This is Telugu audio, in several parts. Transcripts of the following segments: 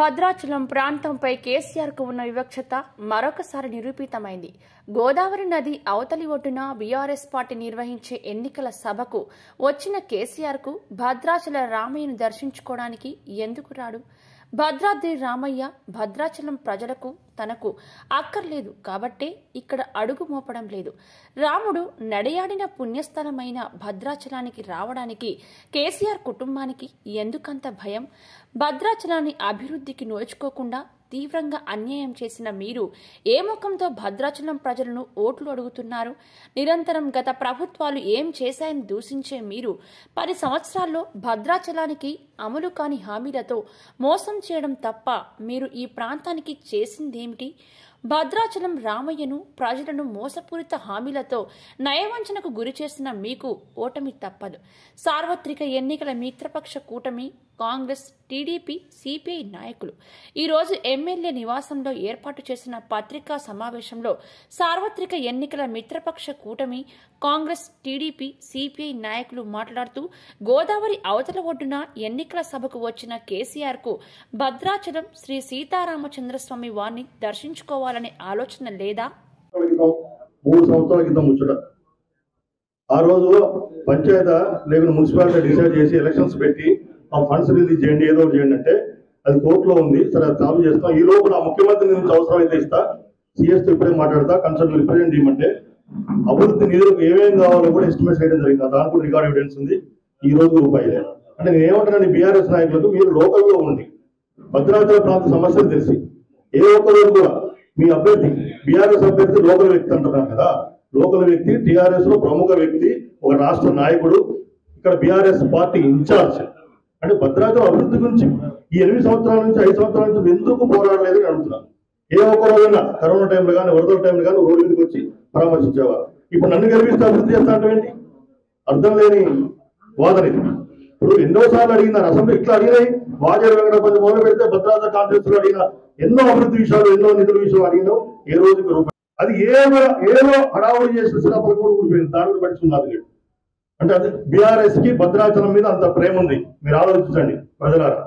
భద్రాచలం ప్రాంతంపై కేసీఆర్కు ఉన్న వివక్షత మరొకసారి నిరూపితమైంది గోదావరి నది అవతలి ఒడ్డున బీఆర్ఎస్ పార్టీ నిర్వహించే ఎన్నికల సభకు వచ్చిన కేసీఆర్కు భద్రాచల రామయ్యను దర్శించుకోవడానికి ఎందుకు రాడు భద్రాద్రి రామయ్య భద్రాచలం ప్రజలకు తనకు అక్కర్లేదు కాబట్టే ఇక్కడ అడుగు మోపడం లేదు రాముడు నడయాడిన పుణ్యస్థలమైన భద్రాచలానికి రావడానికి కేసీఆర్ కుటుంబానికి ఎందుకంత భయం భద్రాచలాన్ని అభివృద్ధికి నోచుకోకుండా తీవ్రంగా అన్యాయం చేసిన మీరు ఏ ముఖంతో భద్రాచలం ప్రజలను ఓట్లు అడుగుతున్నారు నిరంతరం గత ప్రభుత్వాలు ఏం చేశాయని దూషించే మీరు పది సంవత్సరాల్లో భద్రాచలానికి అమలు కాని హామీలతో మోసం చేయడం తప్ప మీరు ఈ ప్రాంతానికి చేసిందేమిటి భద్రాచలం రామయ్యను ప్రజలను మోసపూరిత హామీలతో నయవంచనకు గురి చేసిన మీకు ఓటమి తప్పదు సార్వత్రిక ఎన్నికల మిత్రపక్ష కూటమి కాంగ్రెస్ టీడీపీ సిపిఐ నాయకులు ఈరోజు ఎమ్మెల్యే నివాసంలో ఏర్పాటు చేసిన పత్రికా సమావేశంలో సార్వత్రిక ఎన్నికల మిత్రపక్ష కూటమి కాంగ్రెస్ టీడీపీ సిపిఐ నాయకులు మాట్లాడుతూ గోదావరి అవతల ఒడ్డున ఎన్నికల సభకు వచ్చిన కేసీఆర్ కు భద్రాచలం శ్రీ సీతారామచంద్రస్వామి వారిని దర్శించుకోవాలనే ఆలోచన లేదా సంవత్సరాల క్రితం మూడు సంవత్సరాల క్రితం ముచ్చట ఆ రోజు పంచాయత లేకపోతే మున్సిపాలిటీ డిసైడ్ చేసి ఎలక్షన్స్ పెట్టి ఆ ఫండ్స్ రిలీజ్ చేయండి ఏదో ఒకటి చేయండి అంటే అది కోర్టులో ఉంది సరే అది చాలు చేస్తాం ఈ లోపు నా ముఖ్యమంత్రి నుంచి అవసరం అయితే ఇస్తా సిఎస్తో ఇప్పుడే మాట్లాడతా కన్సల్ట్ రిప్రజెంట్ చేయమంటే అభివృద్ధి నిధులకు ఏమేమి కావాలో కూడా ఎస్టిమేట్ చేయడం జరిగింది దానికి కూడా రికార్డ్ ఎవిడెన్స్ ఉంది ఈ రోజు రూపాయలే అంటే నేను ఏమంటానండి బీఆర్ఎస్ నాయకులకు మీరు లోకల్లో ఉండి భద్రాచల ప్రాంత సమస్యలు తెలిసి ఏ ఒక్క రోజు కూడా మీ అభ్యర్థి బీఆర్ఎస్ అభ్యర్థి లోకల్ వ్యక్తి అంటున్నారు కదా లోకల్ వ్యక్తి టిఆర్ఎస్ లో ప్రముఖ వ్యక్తి ఒక రాష్ట్ర నాయకుడు ఇక్కడ బీఆర్ఎస్ పార్టీ ఇన్ఛార్జ్ అంటే భద్రాచలం అభివృద్ధి గురించి ఈ ఎనిమిది సంవత్సరాల నుంచి ఐదు సంవత్సరాల నుంచి ఎందుకు పోరాడలేదని అడుగుతున్నాను ఏ ఒక్క రోజున కరోనా టైంలో కానీ వరదల టైంలో కానీ రోడ్డు మీదకి వచ్చి పరామర్శించేవా ఇప్పుడు నన్ను గెలిపిస్తే అభివృద్ధి చేస్తా అంటే ఏంటి అర్థం లేని వాదన ఇది ఇప్పుడు ఎన్నోసార్లు అడిగిన అసెంబ్లీ ఇట్లా అడిగినాయి వాజేడు వెంకటపతి మొదలు పెడితే భద్రాద్రి కాన్ఫరెన్స్ లో అడిగిన ఎన్నో అభివృద్ధి విషయాలు ఎన్నో నిధుల విషయాలు అడిగినావు ఏ రోజుకి రూపాయి అది ఏదో ఏదో హడావుడి చేసిన శ్రీరాపతి కూడా ఊడిపోయింది దాని కూడా పడుతున్నది లేదు అంటే అది బీఆర్ఎస్ కి భద్రాచలం మీద అంత ప్రేమ ఉంది మీరు ఆలోచించండి ప్రజలారా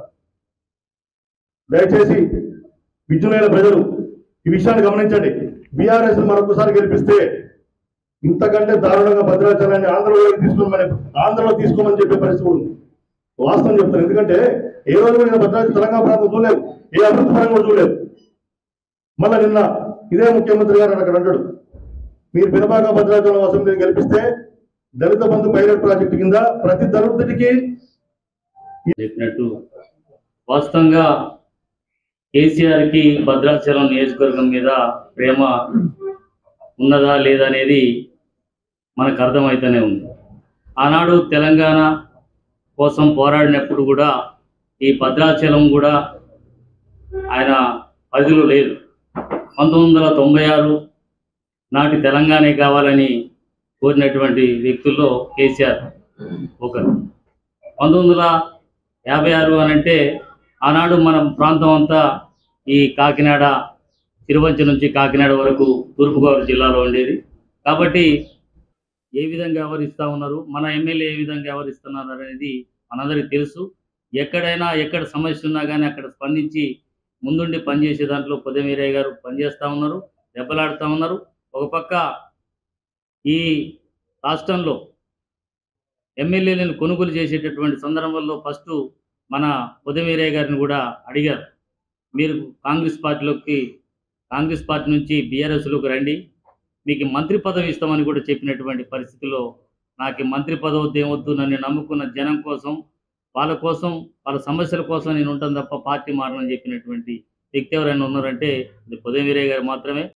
దయచేసి విద్యులైన ప్రజలు ఈ విషయాన్ని గమనించండి బీఆర్ఎస్ మరొకసారి గెలిపిస్తే ఇంతకంటే దారుణంగా భద్రాచలాన్ని ఆంధ్రలోకి తీసుకోమని ఆంధ్రలో తీసుకోమని చెప్పే పరిస్థితి ఉంది వాస్తవం చెప్తాను ఎందుకంటే ఏ రోజు కూడా నేను భద్రాచలం తెలంగాణ ప్రాంతం చూడలేదు ఏ అభివృద్ధి పరంగా కూడా చూడలేదు మళ్ళా నిన్న ఇదే ముఖ్యమంత్రి గారు అక్కడ అంటాడు మీరు పినపాక భద్రాచలం అసెంబ్లీని గెలిపిస్తే దళిత బంధు పైలట్ ప్రాజెక్టు కింద ప్రతి దళితుడికి చెప్పినట్టు వాస్తవంగా కేసీఆర్ కి భద్రాచలం నియోజకవర్గం మీద ప్రేమ ఉన్నదా లేదా అనేది మనకు అర్థమవుతూనే ఉంది ఆనాడు తెలంగాణ కోసం పోరాడినప్పుడు కూడా ఈ భద్రాచలం కూడా ఆయన పరిధిలో లేదు పంతొమ్మిది వందల తొంభై ఆరు నాటి తెలంగాణ కావాలని కోరినటువంటి వ్యక్తుల్లో కేసీఆర్ ఒకరు పంతొమ్మిది వందల యాభై ఆరు అని అంటే ఆనాడు మన ప్రాంతం అంతా ఈ కాకినాడ తిరువంచి నుంచి కాకినాడ వరకు తూర్పుగోదావరి జిల్లాలో ఉండేది కాబట్టి ఏ విధంగా వ్యవహరిస్తూ ఉన్నారు మన ఎమ్మెల్యే ఏ విధంగా వ్యవహరిస్తున్నారు అనేది మనందరికీ తెలుసు ఎక్కడైనా ఎక్కడ సమస్య ఉన్నా కానీ అక్కడ స్పందించి ముందుండి పనిచేసే దాంట్లో పొదమీరయ్య గారు పనిచేస్తూ ఉన్నారు దెబ్బలాడుతూ ఉన్నారు ఒక పక్క ఈ రాష్ట్రంలో ఎమ్మెల్యేలను కొనుగోలు చేసేటటువంటి సందర్భంలో ఫస్ట్ మన ఉదయవీరయ్య గారిని కూడా అడిగారు మీరు కాంగ్రెస్ పార్టీలోకి కాంగ్రెస్ పార్టీ నుంచి బీఆర్ఎస్లోకి రండి మీకు మంత్రి పదవి ఇస్తామని కూడా చెప్పినటువంటి పరిస్థితిలో నాకు ఈ మంత్రి పదవి వద్దు ఏమొద్దు నన్ను నమ్ముకున్న జనం కోసం వాళ్ళ కోసం వాళ్ళ సమస్యల కోసం నేను ఉంటాను తప్ప పార్టీ మారనని చెప్పినటువంటి వ్యక్తి ఎవరైనా ఉన్నారంటే ఇది ఉదయవీరయ్య గారు మాత్రమే